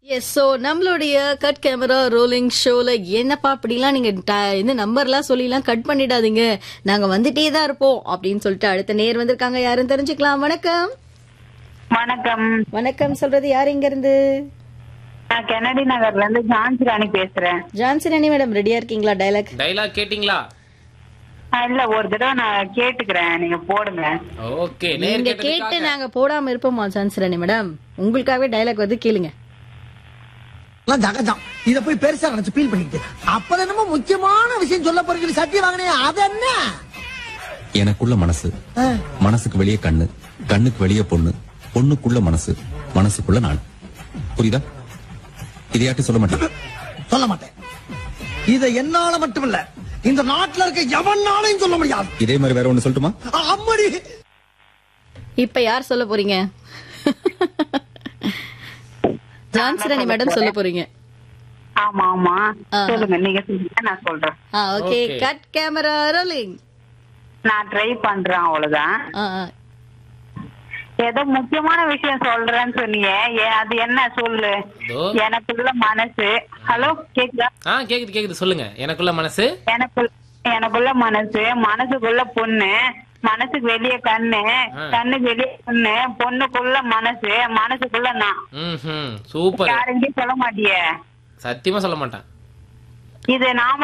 S so நம்மளுடைய cut camera rolling ஷோல என்னப்பா அப்படிலாம் நீங்க ட- இந்த நம்பர்லாம் சொல்லிலாம் கட் பண்ணிடாதீங்க நாங்க வந்துட்டே தான் இருப்போம் அப்படின்னு சொல்லிட்டு அடுத்த நேர் வந்திருக்காங்க யாருன்னு தெரிஞ்சுக்கலாம் வணக்கம் வணக்கம் வணக்கம் சொல்றது யார் இங்க இருந்து நான் கெனடி நகர்ல இருந்து ஜான்சி ராணி பேசுறேன் ஜான்சன் அணி மேடம் ரெடியா இருக்கீங்களா டைலாக் டைலாக் கேட்டிங்களா ஆ, இல்ல ஒரு தடவை நான் கேட்டுக்கிறேன் நீங்க போடுங்க ஓகே நேர் நீங்க கேட்டு கேட்டதுக்காக நாங்க போடாம இருப்போமா ஜான்சன் அணி மேடம் உங்களுக்காகவே டைலாக் வந்து கேளுங்க எல்லாம் ஜகஜம் இத போய் பெருசா நினைச்சு ஃபீல் பண்ணிக்கிட்டு அப்ப என்னமோ முக்கியமான விஷயம் சொல்ல போறீங்க சத்தியம் வாங்கினே அது என்ன எனக்குள்ள மனசு மனசுக்கு வெளியே கண்ணு கண்ணுக்கு வெளியே பொண்ணு பொண்ணுக்குள்ள மனசு மனசுக்குள்ள நான் புரியுதா இதையாட்டி சொல்ல மாட்டேன் சொல்ல மாட்டேன் இத என்னால மட்டும் இல்ல இந்த நாட்டுல இருக்க எவனாலையும் சொல்ல முடியாது இதே மாதிரி வேற ஒண்ணு சொல்லட்டுமா அம்மடி இப்ப யார் சொல்ல போறீங்க ஜான்சன் அணி மேடம் சொல்ல போறீங்க ஆமா ஆமா ஆ. சொல்லுங்க நீங்க சொல்லுங்க நான் சொல்றேன் ஆ okay Okay. Cut camera rolling நான் ட்ரை பண்றேன் அவ்வளவுதான் ஏதோ முக்கியமான விஷயம் சொல்றேன்னு சொன்னீங்க ஏ- அது என்ன சொல்லு இதோ. எனக்குள்ள மனசு ஹலோ கேக்குதா ஆ கேக்குது கேக்குது சொல்லுங்க எனக்குள்ள மனசு எனக்குள்ள எனக்குள்ள மனசு மனசுக்குள்ள பொண்ணு மனசுக்கு வெளிய கண்ணு ஆ. கண்ணுக்கு வெளிய பொண்ணு பொண்ணுக்குள்ள மனசு மனசுக்குள்ள நான் ம் சூப்பர் யாருங்கயும் சொல்ல மாட்டியே சத்தியமா சொல்ல மாட்டேன் இது நாம